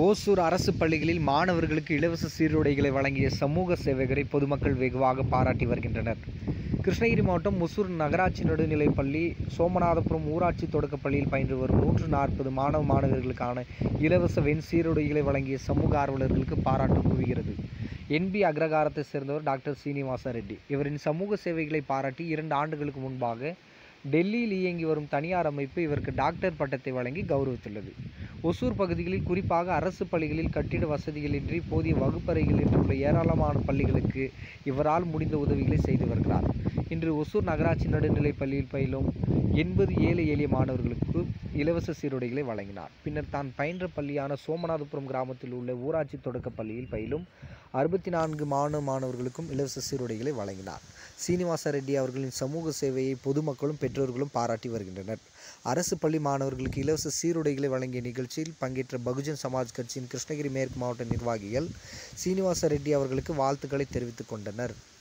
ஓசூர் அரசு பள்ளிகளில் மாணவர்களுக்கு இலவச சீருடைகளை வழங்கிய சமூக சேவகரை பொதுமக்கள் வெகுவாக பாராட்டி வருகின்றனர் கிருஷ்ணகிரி மாவட்டம் முசூர் நகராட்சி நடுநிலைப் பள்ளி சோமநாதபுரம் ஊராட்சி தொடக்கப் பள்ளியில் பயின்று வரும் நூற்று நாற்பது மாணவ மாணவர்களுக்கான இலவச வெண் சீருடைகளை வழங்கிய சமூக ஆர்வலர்களுக்கு பாராட்டு குவிகிறது என்பி அக்ரகாரத்தை சேர்ந்தவர் டாக்டர் சீனிவாச ரெட்டி இவரின் சமூக சேவைகளை பாராட்டி இரண்டு ஆண்டுகளுக்கு முன்பாக டெல்லியில் இயங்கி வரும் தனியார் அமைப்பு இவருக்கு டாக்டர் பட்டத்தை வழங்கி கௌரவித்துள்ளது ஒசூர் பகுதிகளில் குறிப்பாக அரசு பள்ளிகளில் கட்டிட வசதிகளின்றி போதிய வகுப்பறைகள் உள்ள ஏராளமான பள்ளிகளுக்கு இவரால் முடிந்த உதவிகளை செய்து வருகிறார் இன்று ஒசூர் நகராட்சி நடுநிலைப் பள்ளியில் பயிலும் எண்பது ஏழை எளிய மாணவர்களுக்கு இலவச சீருடைகளை வழங்கினார் பின்னர் தான் பயின்ற பள்ளியான சோமநாதபுரம் கிராமத்தில் உள்ள ஊராட்சி தொடக்கப் பள்ளியில் பயிலும் அறுபத்தி நான்கு மாணவ மாணவர்களுக்கும் இலவச சீருடைகளை வழங்கினார் சீனிவாச ரெட்டி அவர்களின் சமூக சேவையை பொதுமக்களும் பெற்றோர்களும் பாராட்டி வருகின்றனர் அரசு பள்ளி மாணவர்களுக்கு இலவச சீருடைகளை வழங்கிய நிகழ்ச்சியில் பங்கேற்ற பகுஜன் சமாஜ் கட்சியின் கிருஷ்ணகிரி மேற்கு மாவட்ட நிர்வாகிகள் சீனிவாச ரெட்டி அவர்களுக்கு வாழ்த்துக்களை தெரிவித்துக் கொண்டனர்